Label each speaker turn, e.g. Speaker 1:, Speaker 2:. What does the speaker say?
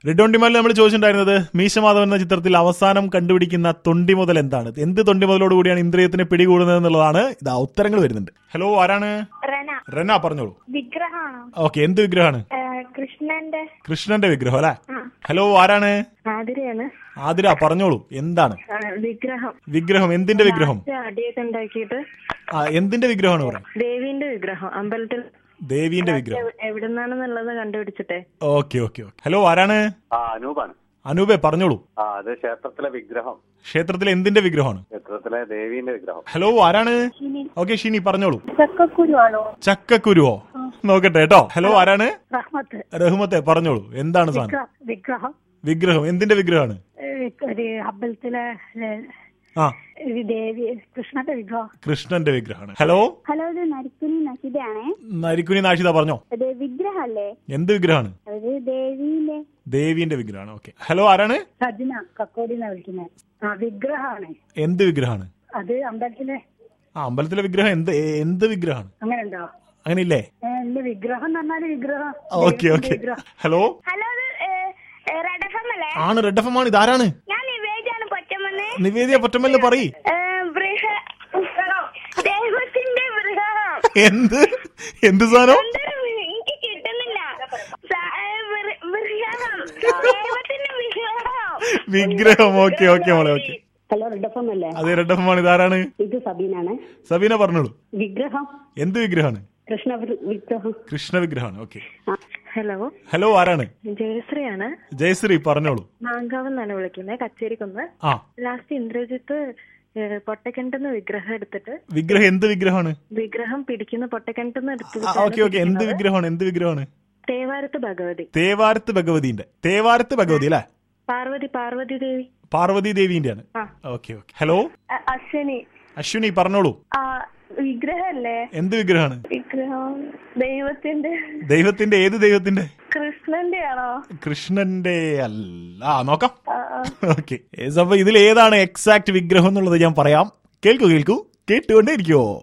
Speaker 1: Red ഓണ്ടിമാലിൽ നമ്മൾ ചോദിച്ചിട്ടുണ്ടായിരുന്നത് മീശമാധവൻ എന്ന ചിത്രത്തിൽ അവസാനം കണ്ടുപിടിക്കുന്ന തൊണ്ടി മുതൽ എന്താണ് എന്ത് തൊണ്ടി മുതലോട് കൂടിയാണ് ഇന്ദ്രിയത്തിന് പിടികൂടുന്നത് എന്നുള്ളതാണ് ഇതാ ഉത്തരങ്ങൾ വരുന്നുണ്ട് ഹലോ ആരാണ്
Speaker 2: റന
Speaker 1: റെന പറഞ്ഞോളൂ
Speaker 2: വിഗ്രഹമാണോ
Speaker 1: ഓക്കെ എന്ത് വിഗ്രഹമാണ്
Speaker 2: ഏ, കൃഷ്ണന്റെ
Speaker 1: കൃഷ്ണന്റെ വിഗ്രഹം അല്ലെ
Speaker 2: ആ.
Speaker 1: ഹലോ ആരാണ്
Speaker 2: ആതിരയാണ്
Speaker 1: ആതിര പറഞ്ഞോളൂ എന്താണ്
Speaker 2: ആ, വിഗ്രഹം
Speaker 1: വിഗ്രഹം എന്തിന്റെ വിഗ്രഹം
Speaker 2: അടിയൊക്കെ ഉണ്ടാക്കിയിട്ട്
Speaker 1: ആ എന്തിന്റെ വിഗ്രഹമാണ് പറയാം
Speaker 2: ദേവീന്റെ വിഗ്രഹം അമ്പലത്തിൽ
Speaker 1: ദേവീന്റെ വിഗ്രഹം
Speaker 2: എവ്- എവിടുന്നാണെന്നുള്ളത് കണ്ടുപിടിച്ചിട്ടെ
Speaker 1: ഓക്കെ ഓക്കെ ഓക്കെ ഹലോ ആരാണ്
Speaker 3: ആ അനൂപാണ്
Speaker 1: അനൂപെ പറഞ്ഞോളൂ
Speaker 3: ആ അത് ക്ഷേത്രത്തിലെ വിഗ്രഹം
Speaker 1: ക്ഷേത്രത്തിലെ എന്തിന്റെ വിഗ്രഹമാണ്
Speaker 3: ക്ഷേത്രത്തിലെ ദേവീന്റെ വിഗ്രഹം
Speaker 1: ഹലോ ആരാണ് ഓക്കെ ഷിനി പറഞ്ഞോളൂ
Speaker 2: ചക്കക്കുരുവാണോ
Speaker 1: ചക്കക്കുരുവോ നോക്കട്ടെ കേട്ടോ ഹലോ ആരാണ്
Speaker 2: റഹ്മത്ത്
Speaker 1: റഹ്മത്തെ പറഞ്ഞോളൂ എന്താണ് സാധനം
Speaker 2: വിഗ്രഹം
Speaker 1: വിഗ്രഹം എന്തിന്റെ വിഗ്രഹമാണ്
Speaker 2: ഒരു അമ്പലത്തിലെ
Speaker 1: ആ
Speaker 2: ദേവി കൃഷ്ണന്റെ വിഗ്രഹം
Speaker 1: കൃഷ്ണന്റെ വിഗ്രഹമാണ് ഹലോ
Speaker 2: ഹലോ ഇത് നരിക്കുനി നശിതയാണേ
Speaker 1: നരിക്കുനി നാഷിത പറഞ്ഞോ
Speaker 2: അത് വിഗ്രഹല്ലേ
Speaker 1: എന്ത് വിഗ്രഹമാണ്
Speaker 2: അത് ദേവിയിലെ
Speaker 1: ദേവീന്റെ വിഗ്രഹമാണ് ഓക്കെ ഹലോ ആരാണ്
Speaker 2: സജ്ന കക്കോടി എന്നാ വിളിക്കുന്നത് ആ വിഗ്രഹമാണ്
Speaker 1: എന്ത് വിഗ്രഹമാണ്
Speaker 2: അത് അമ്പലത്തിലെ
Speaker 1: ആ അമ്പലത്തിലെ വിഗ്രഹം എന്ത് ഏ- എന്ത് വിഗ്രഹമാണ്
Speaker 2: അങ്ങനെ ഉണ്ടോ
Speaker 1: അങ്ങനെ ഇല്ലേ
Speaker 2: എന്റെ വിഗ്രഹം എന്ന് പറഞ്ഞാല് വിഗ്രഹം
Speaker 1: ഓക്കെ ഓക്കെ ഹലോ
Speaker 2: ഹലോ ഇത് റെഡഫം അല്ലേ
Speaker 1: ആണ് റെഡ് എഫ് എം ആണ് ഇതാരാണ്
Speaker 2: ഞാൻ നിവേദാണ് പൊറ്റമെന്ന്
Speaker 1: നിവേദിയ പൊറ്റമ്മല് പറയ്
Speaker 2: ദൈവത്തിന്റെ മൃഗം
Speaker 1: എന്ത് എന്ത് സാധനം
Speaker 2: എന്തൊരു മൃ- എനിക്ക് കിട്ടുന്നില്ല സ- ഏ, മൃ- മൃഗം ദൈവത്തിന്റെ വിഗ്രഹം
Speaker 1: വിഗ്രഹം ഓക്കെ ഓക്കെ മോളെ ഓക്കെ
Speaker 2: ഹലോ റെഡഫം അല്ലേ
Speaker 1: അതെ റെഡ് എഫ് എം ആണ് ഇതാരാണ്
Speaker 2: ഇത് സബീനാണ്
Speaker 1: സബീന പറഞ്ഞോളൂ
Speaker 2: വിഗ്രഹം
Speaker 1: എന്ത് വിഗ്രഹമാണ്
Speaker 2: കൃഷ്ണ വി- വിഗ്രഹം
Speaker 1: കൃഷ്ണ വിഗ്രഹമാണ് ഓക്കെ
Speaker 2: ഹലോ
Speaker 1: ഹലോ ആരാണ്
Speaker 2: ജയശ്രീയാണ്
Speaker 1: ജയശ്രീ പറഞ്ഞോളൂ
Speaker 2: മാങ്കാവ് എന്നാണ് വിളിക്കുന്നത് കച്ചേരിക്കുന്ന്
Speaker 1: ആ
Speaker 2: ലാസ്റ്റ് ഇന്ദ്രജിത്ത് ഏഹ്, പൊട്ടക്കിണറ്റുന്ന് വിഗ്രഹം എടുത്തിട്ട്
Speaker 1: വിഗ്രഹം എന്ത് വിഗ്രഹമാണ്
Speaker 2: വിഗ്രഹം പിടിക്കുന്ന പൊട്ടക്കിണറ്റുന്ന് എടുത്തിട്ട്
Speaker 1: ഓക്കെ ഓക്കെ എന്ത് വിഗ്രഹമാണ് എന്ത് വിഗ്രഹമാണ്
Speaker 2: തേവാരത്ത് ഭഗവതി
Speaker 1: തേവാരത്ത് ഭഗവതിന്റെ തേവാരത്ത് ഭഗവതി അല്ലെ
Speaker 2: പാർവതി പാർവതി ദേവി
Speaker 1: പാർവതി ദേവിന്റെ ആണ്
Speaker 2: ആ.
Speaker 1: Okay okay hello
Speaker 2: Ashwini
Speaker 1: Ashwini പറഞ്ഞോളൂ
Speaker 2: ആ വിഗ്രഹല്ലേ
Speaker 1: എന്ത് വിഗ്രഹമാണ്
Speaker 2: വിഗ്രഹം ദൈവത്തിന്റെ
Speaker 1: ദൈവത്തിന്റെ ഏത് ദൈവത്തിന്റെ
Speaker 2: കൃഷ്ണന്റെ ആണോ
Speaker 1: കൃഷ്ണന്റെ അല്ല ആ, നോക്കാം
Speaker 2: ആ, ആ.
Speaker 1: ഓക്കെ അപ്പൊ ഇതിൽ ഏതാണ് എക്സാക്ട് വിഗ്രഹം എന്നുള്ളത് ഞാൻ പറയാം കേൾക്കൂ കേൾക്കൂ കേട്ടുകൊണ്ടേ ഇരിക്കുവോ